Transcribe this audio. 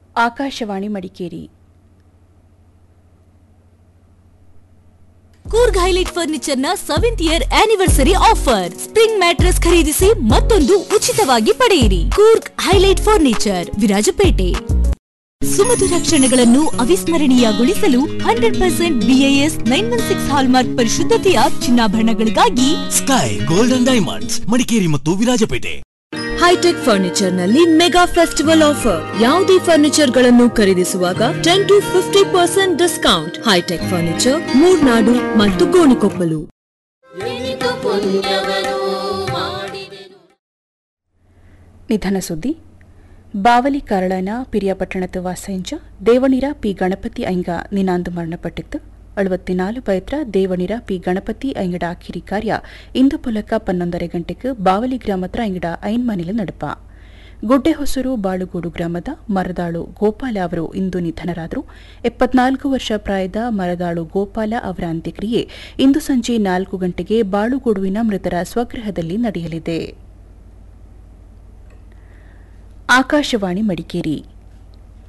Akashvani Madikeri Coorg highlight furniture ನ seventh year anniversary offer spring mattress ಖರೀದಿಸಿ ಮತ್ತೊಂದು ಉಚಿತವಾಗಿ ಪಡೆಯಿರಿ ಕೂರ್ಗ್ ಹೈಲೈಟ್ ಫರ್ನಿಚರ್ ವಿರಾಜಪೇಟೆ ಸುಮಧುರ ಕ್ಷಣಗಳನ್ನು ಅವಿಸ್ಮರಣೀಯಗೊಳಿಸಲು hundred percent BIS nine one six hallmark ಪರಿಶುದ್ಧತೆಯ ಚಿನ್ನಾಭರಣಗಳಿಗಾಗಿ ಸ್ಕೈ ಗೋಲ್ಡನ್ ಡೈಮಂಡ್ಸ್ ಮಡಿಕೇರಿ ಮತ್ತು ವಿರಾಜಪೇಟೆ ಹೈಟೆಕ್ ಫರ್ನಿಚರ್ ನಲ್ಲಿ ಮೆಗಾ ಫೆಸ್ಟಿವಲ್ ಆಫರ್ ಯಾವುದೇ ಫರ್ನಿಚರ್ ಗಳನ್ನು ಖರೀದಿಸುವಾಗ ten to fifty percent discount hitech furniture Murnad ಮತ್ತು ಗೋಣಿಕೊಪ್ಪಲು ನಿಧನ ಸುದ್ದಿ ಬಾವಲಿ ಕರಳನ ಪಿರಿಯಪಟ್ಟಣದ ವಾಸಂಜ ದೇವಣಿರ ಪಿ ಗಣಪತಿ ಐಂಗ ನಿನಾಂದು ಮರಣಪಟ್ಟಿತ್ತು ಅಳುವತ್ತಿನಾಲು ಪೈತ್ರ ದೇವಣಿರ ಪಿ ಗಣಪತಿ ಐಂಗಡ ಕಿರಿ ಕಾರ್ಯ ಇಂದು ಪೊಲಕ ಪನ್ನೊಂದರ ಗಂಟೆಗೆ ಬಾವಲಿ ಗ್ರಾಮತ್ರ ಐಂಗಡ ಐನ್ ಮನೆಲು ನಡಪ ಗುಡ್ಡೆ ಹೊಸರು ಬಾಳುಗೋಡು ಗ್ರಾಮದ ಮರದಾಳು ಗೋಪಾಲ ಅವರು ಇಂದು ನಿಧನರಾದರು ಎಪ್ಪತ್ನಾಲ್ಕು ವರ್ಷ ಪ್ರಾಯದ ಮರದಾಳು ಗೋಪಾಲ ಅವರ ಅಂತ್ಯಕ್ರಿಯೆ ಇಂದು ಸಂಜೆ ನಾಲ್ಕು ಗಂಟೆಗೆ ಬಾಳುಗೋಡುವಿನ ಮೃತರ ಸ್ವಗೃಹದಲ್ಲಿ ನಡೆಯಲಿದೆ ಆಕಾಶವಾಣಿ ಮಡಿಕೇರಿ